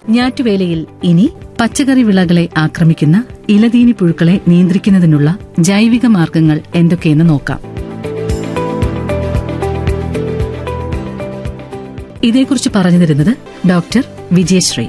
ഞാറ്റുവേലയിൽ ഇനി പച്ചക്കറി വിളകളെ ആക്രമിക്കുന്ന ഇലതീനി പുഴുക്കളെ നിയന്ത്രിക്കുന്നതിനുള്ള ജൈവിക മാർഗങ്ങൾ എന്തൊക്കെയെന്ന് നോക്കാം ഇതേക്കുറിച്ച് പറഞ്ഞു തരുന്നത് ഡോക്ടർ വിജയശ്രീ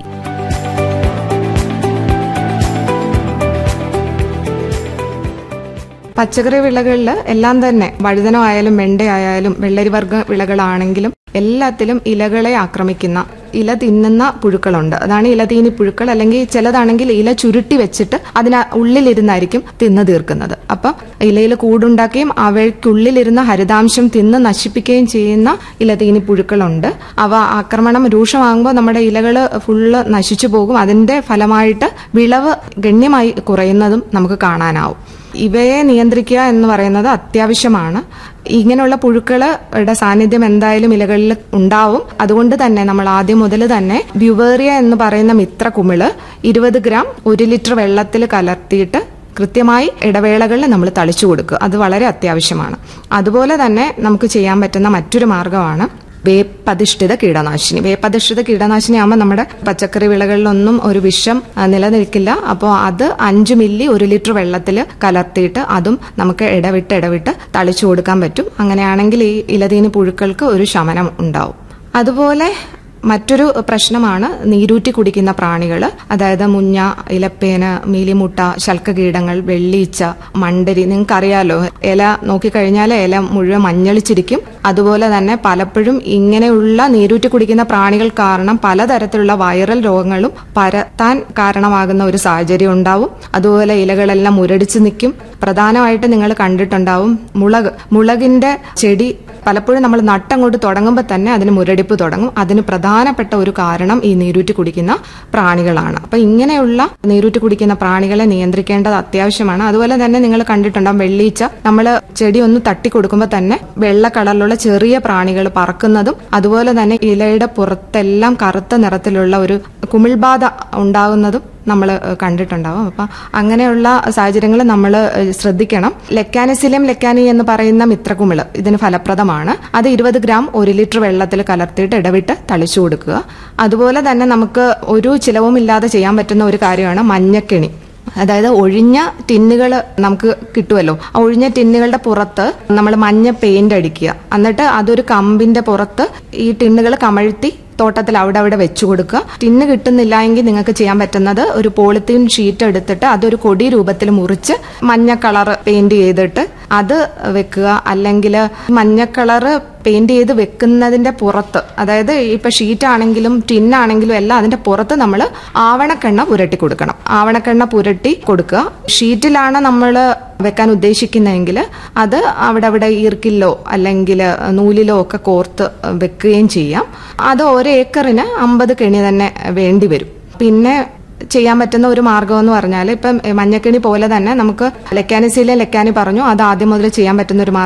പച്ചക്കറി വിളകളിൽ എല്ലാം തന്നെ വഴുതന ആയാലും വെണ്ട ആയാലും വെള്ളരിവർഗ വിളകളാണെങ്കിലും എല്ലാത്തിലും ഇലകളെ ആക്രമിക്കുന്ന ഇല തിന്നുന്ന പുഴുക്കളുണ്ട് അതാണ് ഇലതീനി പുഴുക്കൾ അല്ലെങ്കിൽ ചിലതാണെങ്കിൽ ഇല ചുരുട്ടി വെച്ചിട്ട് അതിന് ഉള്ളിലിരുന്നായിരിക്കും തിന്നു തീർക്കുന്നത് അപ്പം ഇലയിൽ കൂടുണ്ടാക്കുകയും അവയ്ക്കുള്ളിലിരുന്ന ഹരിതാംശം തിന്ന് നശിപ്പിക്കുകയും ചെയ്യുന്ന ഇലതീനി പുഴുക്കളുണ്ട് അവ ആക്രമണം രൂക്ഷമാകുമ്പോൾ നമ്മുടെ ഇലകൾ ഫുള്ള് നശിച്ചു പോകും അതിന്റെ ഫലമായിട്ട് വിളവ് ഗണ്യമായി കുറയുന്നതും നമുക്ക് കാണാനാവും ഇവയെ നിയന്ത്രിക്കുക എന്ന് പറയുന്നത് അത്യാവശ്യമാണ് ഇങ്ങനെയുള്ള പുഴുക്കളുടെ സാന്നിധ്യം എന്തായാലും ഇലകളിൽ ഉണ്ടാവും അതുകൊണ്ട് തന്നെ നമ്മൾ ആദ്യം മുതൽ തന്നെ ബ്യുവേറിയ എന്ന് പറയുന്ന മിത്ര കുമിള് ഇരുപത് ഗ്രാം ഒരു ലിറ്റർ വെള്ളത്തിൽ കലർത്തിയിട്ട് കൃത്യമായി ഇടവേളകളിൽ നമ്മൾ തളിച്ചു കൊടുക്കുക അത് വളരെ അത്യാവശ്യമാണ് അതുപോലെ തന്നെ നമുക്ക് ചെയ്യാൻ പറ്റുന്ന മറ്റൊരു മാർഗമാണ് വേപ്പധിഷ്ഠിത കീടനാശിനി വേപ്പധിഷ്ഠിത കീടനാശിനി ആകുമ്പോൾ നമ്മുടെ പച്ചക്കറി വിളകളിലൊന്നും ഒരു വിഷം ആ, നിലനിൽക്കില്ല അപ്പോൾ അത് അഞ്ച് മില്ലി ഒരു ലിറ്റർ വെള്ളത്തിൽ കലർത്തിയിട്ട് അതും നമുക്ക് ഇടവിട്ട് ഇടവിട്ട് തളിച്ചു കൊടുക്കാൻ പറ്റും അങ്ങനെയാണെങ്കിൽ ഈ ഇലതീനി പുഴുക്കൾക്ക് ഒരു ശമനം ഉണ്ടാവും അതുപോലെ മറ്റൊരു പ്രശ്നമാണ് നീരൂറ്റി കുടിക്കുന്ന പ്രാണികൾ അതായത് മുഞ്ഞ ഇലപ്പേന് മീലിമുട്ട ശൽക്കകീടങ്ങൾ വെള്ളീച്ച മണ്ടരി നിങ്ങൾക്കറിയാലോ ഇല നോക്കിക്കഴിഞ്ഞാൽ ഇല മുഴുവൻ മഞ്ഞളിച്ചിരിക്കും അതുപോലെ തന്നെ പലപ്പോഴും ഇങ്ങനെയുള്ള നീരൂറ്റി കുടിക്കുന്ന പ്രാണികൾ കാരണം പലതരത്തിലുള്ള വൈറൽ രോഗങ്ങളും പരത്താൻ കാരണമാകുന്ന ഒരു സാഹചര്യം ഉണ്ടാവും അതുപോലെ ഇലകളെല്ലാം മുരടിച്ച് നിൽക്കും പ്രധാനമായിട്ട് നിങ്ങൾ കണ്ടിട്ടുണ്ടാവും മുളക് മുളകിന്റെ ചെടി പലപ്പോഴും നമ്മൾ നട്ടങ്ങോട്ട് തുടങ്ങുമ്പോൾ തന്നെ അതിന് മുരടിപ്പ് തുടങ്ങും അതിന് പ്രധാനപ്പെട്ട ഒരു കാരണം ഈ നീരൂറ്റി കുടിക്കുന്ന പ്രാണികളാണ് അപ്പൊ ഇങ്ങനെയുള്ള നീരൂറ്റി കുടിക്കുന്ന പ്രാണികളെ നിയന്ത്രിക്കേണ്ടത് അത്യാവശ്യമാണ് അതുപോലെ തന്നെ നിങ്ങൾ കണ്ടിട്ടുണ്ടാവും വെള്ളീച്ച നമ്മൾ ചെടി ഒന്ന് തട്ടി കൊടുക്കുമ്പോൾ തന്നെ വെള്ള കളറിലുള്ള ചെറിയ പ്രാണികൾ പറക്കുന്നതും അതുപോലെ തന്നെ ഇലയുടെ പുറത്തെല്ലാം കറുത്ത നിറത്തിലുള്ള ഒരു കുമിൾബാധ ഉണ്ടാകുന്നതും നമ്മൾ കണ്ടിട്ടുണ്ടാവും അപ്പം അങ്ങനെയുള്ള സാഹചര്യങ്ങൾ നമ്മൾ ശ്രദ്ധിക്കണം ലെക്കാനിസിലിയം ലെക്കാനി എന്ന് പറയുന്ന മിത്രകുമിള് ഇതിന് ഫലപ്രദമാണ് അത് ഇരുപത് ഗ്രാം ഒരു ലിറ്റർ വെള്ളത്തിൽ കലർത്തിയിട്ട് ഇടവിട്ട് തളിച്ചു കൊടുക്കുക അതുപോലെ തന്നെ നമുക്ക് ഒരു ചിലവുമില്ലാതെ ചെയ്യാൻ പറ്റുന്ന ഒരു കാര്യമാണ് മഞ്ഞക്കെണി അതായത് ഒഴിഞ്ഞ ടിന്നുകൾ നമുക്ക് കിട്ടുമല്ലോ ആ ഒഴിഞ്ഞ ടിന്നുകളുടെ പുറത്ത് നമ്മൾ മഞ്ഞ പെയിന്റ് അടിക്കുക എന്നിട്ട് അതൊരു കമ്പിന്റെ പുറത്ത് ഈ ടിന്നുകൾ കമഴ്ത്തി തോട്ടത്തിൽ അവിടെ അവിടെ വെച്ചു കൊടുക്കുക ടിന്ന് കിട്ടുന്നില്ല എങ്കിൽ നിങ്ങൾക്ക് ചെയ്യാൻ പറ്റുന്നത് ഒരു പോളിത്തീൻ ഷീറ്റ് എടുത്തിട്ട് അതൊരു കൊടി രൂപത്തിൽ മുറിച്ച് മഞ്ഞ കളർ പെയിന്റ് ചെയ്തിട്ട് അത് വെക്കുക അല്ലെങ്കിൽ മഞ്ഞ കളറ് പെയിന്റ് ചെയ്ത് വെക്കുന്നതിന്റെ പുറത്ത് അതായത് ഇപ്പൊ ഷീറ്റ് ആണെങ്കിലും ടിന്നാണെങ്കിലും എല്ലാം അതിന്റെ പുറത്ത് നമ്മൾ ആവണക്കെണ്ണ പുരട്ടി കൊടുക്കണം ആവണക്കെണ്ണ പുരട്ടി കൊടുക്കുക ഷീറ്റിലാണ് നമ്മൾ വെക്കാൻ ഉദ്ദേശിക്കുന്നതെങ്കിൽ അത് അവിടെ അവിടെ ഈർക്കിലോ അല്ലെങ്കിൽ നൂലിലോ ഒക്കെ കോർത്ത് വെക്കുകയും ചെയ്യാം അത് ഒരു ഏക്കറിന് അമ്പത് കെണി തന്നെ വേണ്ടി വരും പിന്നെ ചെയ്യാൻ പറ്റുന്ന ഒരു മാർഗം എന്ന് പറഞ്ഞാൽ ഇപ്പം മഞ്ഞക്കെണി പോലെ തന്നെ നമുക്ക് ലെക്കാനിസിലെ ലെക്കാനി പറഞ്ഞു അത് ആദ്യം മുതൽ ചെയ്യാൻ പറ്റുന്ന ഒരു മാർഗ്ഗം